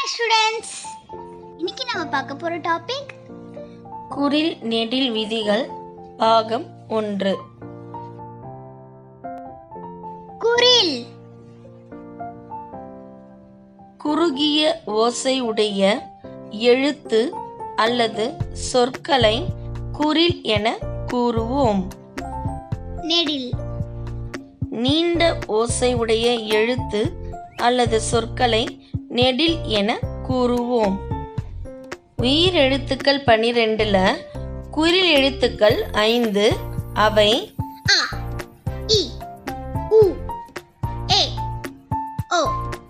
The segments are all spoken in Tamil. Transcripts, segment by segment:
ஹாய் ஸ்டூடெண்ட்ஸ் இன்னைக்கு நம்ம பார்க்க போற டாபிக் குரில் நெடில் விதிகள் பாகம் ஒன்று குரில் குறுகிய ஓசை உடைய எழுத்து அல்லது சொற்களை குரில் என கூறுவோம் நெடில் நீண்ட ஓசை உடைய எழுத்து அல்லது சொற்களை நெடில் என கூறுவோம் உயிர் எழுத்துக்கள் பனிரெண்டுல குரில் எழுத்துக்கள் ஐந்து அவை ஆ இ உ ஏ ஓ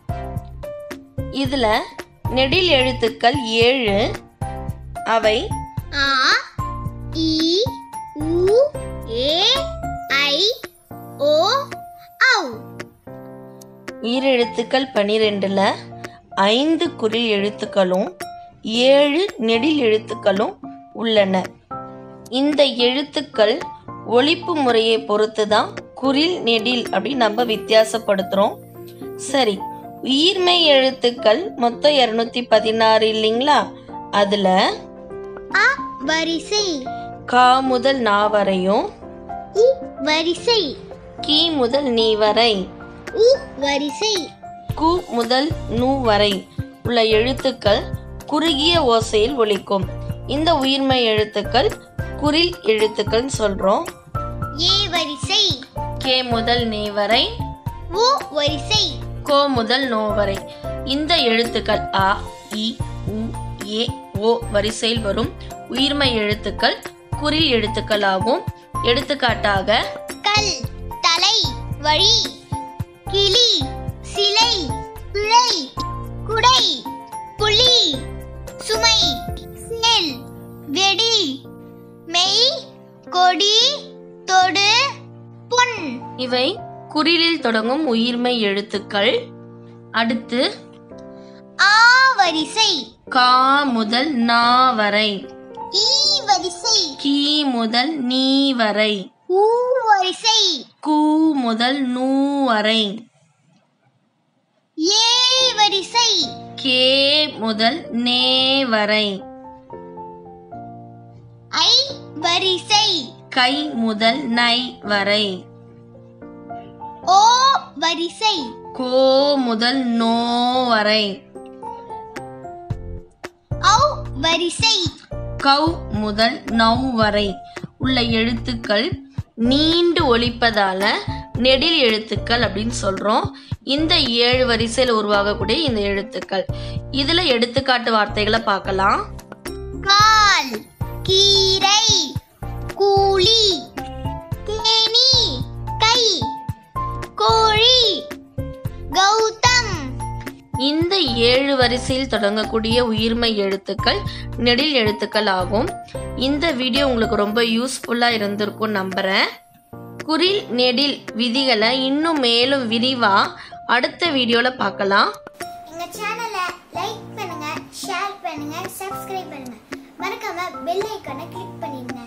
இதுல நெடில் எழுத்துக்கள் ஏழு அவை ஆ இ உ ஏ ஐ ஓ ஔ உயிரெழுத்துக்கள் பனிரெண்டுல ஐந்து குரில் எழுத்துக்களும் ஏழு நெடில் எழுத்துக்களும் உள்ளன இந்த எழுத்துக்கள் ஒலிப்பு முறையை பொறுத்து தான் குரில் நெடில் அப்படின்னு நம்ம வித்தியாசப்படுத்துகிறோம் சரி உயிர்மெய் எழுத்துக்கள் மொத்தம் இரநூத்தி பதினாறு இல்லைங்களா அதில் அ வரிசை கா முதல் நா வரையும் இ வரிசை கி முதல் நீ வரை உ வரிசை கு முதல் நு வரை உள்ள எழுத்துக்கள் குறுகிய ஓசையில் ஒலிக்கும் இந்த உயிர்மை எழுத்துக்கள் குரில் எழுத்துக்கள் சொல்றோம் ஏ வரிசை கே முதல் நே வரை ஓ வரிசை கோ முதல் நோ வரை இந்த எழுத்துக்கள் அ இ உ ஏ ஓ வரிசையில் வரும் உயிர்மை எழுத்துக்கள் குரில் எழுத்துக்கள் ஆகும் எடுத்துக்காட்டாக கல் தலை வழி கிளி சிலை பிழை குடை புலி சுமை சேல் வெடி மெய் கொடி தொடு பொன் இவை குரிலில் தொடங்கும் உயிர்மை எழுத்துக்கள் அடுத்து ஆ வரிசை கா முதல் நா வரை ஈ வரிசை கி முதல் நீ வரை ஊ வரிசை கு முதல் நூ வரை ஏ வரிசை கே முதல் நே வரை ஐ வரிசை கை முதல் நை வரை ஓ வரிசை கோ முதல் நோ வரை ஔ வரிசை கௌ முதல் நௌ வரை உள்ள எழுத்துக்கள் நீண்டு ஒலிப்பதால நெடில் எழுத்துக்கள் அப்படின்னு சொல்றோம் இந்த ஏழு வரிசையில் உருவாகக்கூடிய இந்த எழுத்துக்கள் இதுல எடுத்துக்காட்டு வார்த்தைகளை பார்க்கலாம் கால் கீரை கூலி தேனி கை கோழி கௌதம் இந்த ஏழு வரிசையில் தொடங்கக்கூடிய உயிர்மை எழுத்துக்கள் நெடில் எழுத்துக்கள் ஆகும் இந்த வீடியோ உங்களுக்கு ரொம்ப யூஸ்ஃபுல்லா இருந்திருக்கும் நம்புறேன் குரில் நெடில் விதிகளை இன்னும் மேலும் விரிவா அடுத்த வீடியோல பார்க்கலாம் எங்க சேனலை லைக் பண்ணுங்க ஷேர் பண்ணுங்க சப்ஸ்கிரைப் பண்ணுங்க மறக்காம பெல் ஐக்கானை கிளிக் பண்ணிடுங்க